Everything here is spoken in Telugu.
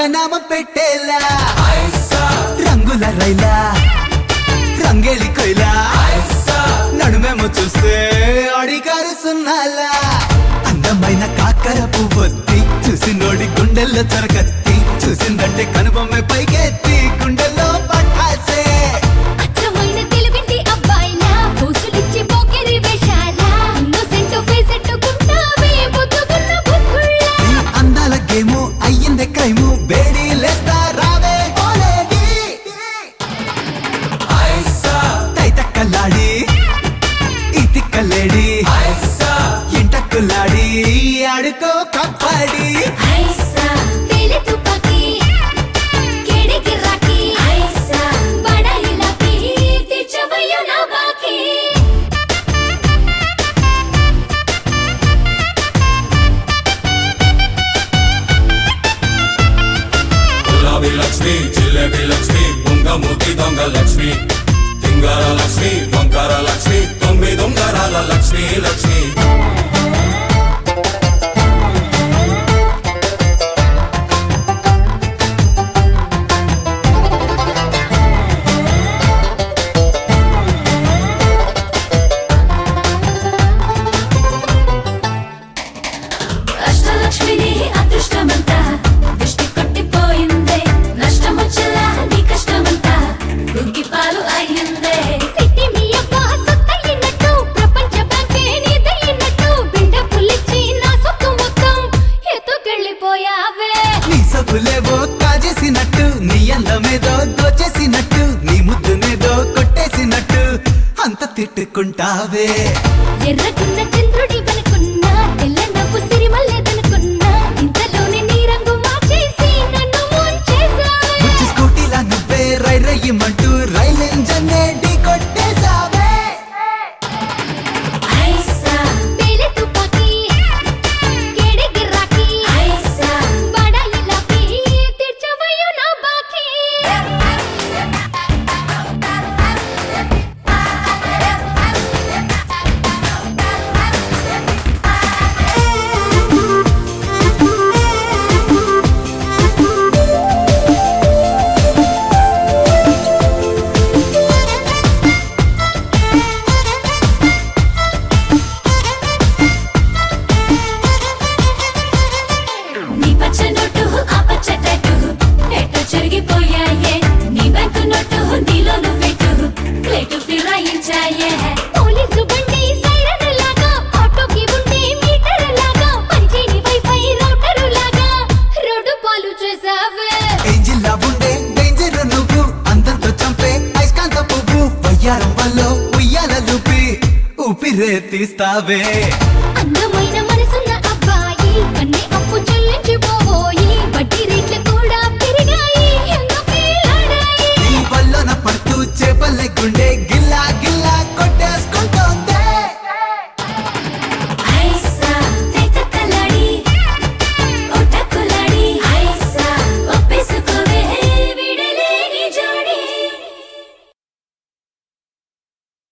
నామం పెట్టేలా రంగుల రైలా రంగేలి కొయిలా నడుమేమో చూస్తే అడిగారు సున్నాలా అందమైన కాకర పువ్వొత్తి చూసి నోడి గుండెల్లో చొరకత్తి చూసిందంటే కనుబొమ్మ పైకెత్తి గుండెల్లో పట్టాసే అచ్చమైన తెలుగింటి అబ్బాయిలా పూసులిచ్చి పోకిరి వేషాలా ఇన్నోసెంట్ ఫేస్ ఎట్టుకుంటావే బుద్ధుకున్న బుద్ధుళ్ళ ఈ అందాల గేము అయ్యిందే క్రైము వేడి లేస్తా రావే ఓలేడి తైతక్కలాడి ఇతిక్కలేడి ఇంటక్కులాడి ఆడుకో కప్పడి ఐసా తేలి తుపాకి కేడి గిరాకి ఐసా బడాయిలాకి తెచ్చవయ్యో నా బాకీ గులాబీ లక్ష్మి జిలేబీ లక్ష్మి బుంగమూతి దొంగ లక్ష్మి తింగార లక్ష్మి వంకార లక్ష్మి తొమ్మిది ఉంగరాల లక్ష్మి లక్ష్మి అష్టలక్ష్మిని అదృష్టమంతా దృష్టి కొట్టిపోయిందే నష్టమొచ్చేలా నీ కష్టమంతా రుగ్గి పాలు అయ్యిందే సిట్టి మీ యొక్క సొత్తయినట్టు ప్రపంచ బ్యాంకే నీదయినట్టు బిల్డప్ పుల్లిచ్చి నా సొత్తు మొత్తం ఎత్తుకెళ్ళిపోయావే నీ సబ్బులేవో కాజేసినట్టు నీ అందమేదో దోచేసినట్టు నీ ముద్దునేదో కొట్టేసినట్టు అంత తిట్టుకుంటావే ఎర్రకున్న చంద్రుడి వనుకున్నా తెల్ల నవ్వు సిరిమల్లేదనుకున్నా ఇంతలోనే నీ రంగు మార్చేసి నన్ను ముంచేసావే బుజ్జి స్కూటీలా నువ్వే రై రయ్యమంటూ రైలు ఇంజన్ ఢీ కొట్టేసావే ఐసా తేలి తుపాకి కేడి గిరాకి ఐసా బడాయిలాకి తీర్చవయ్యో నా బాకీ నీ పచ్చ నోటు ఆ పచ్చ టైటు ఎట్ట చెరిగిపోయాయే నీ బ్యాంకు నోటు నీలో నువ్వెట్టు ప్లేటు ఫిరాయించాయే పోలీసు బండి సైరన్ లాగా ఆటోకి ఉండే మీటర్ లాగా పనిచేయని వైఫై రౌటర్ లాగా రోడ్డు పాలు చేసావే ఏంజిల్లా ఉండే డేంజర్ నువ్వు అందంతో చంపే ఐస్కాంత పువ్వు వయ్యారం వల్ల ఉయ్యాల లూపి ఊపిరే తీస్తావే అందమైన మనసున్న అబ్బాయి కన్ని అప్పు చెల్లించిపో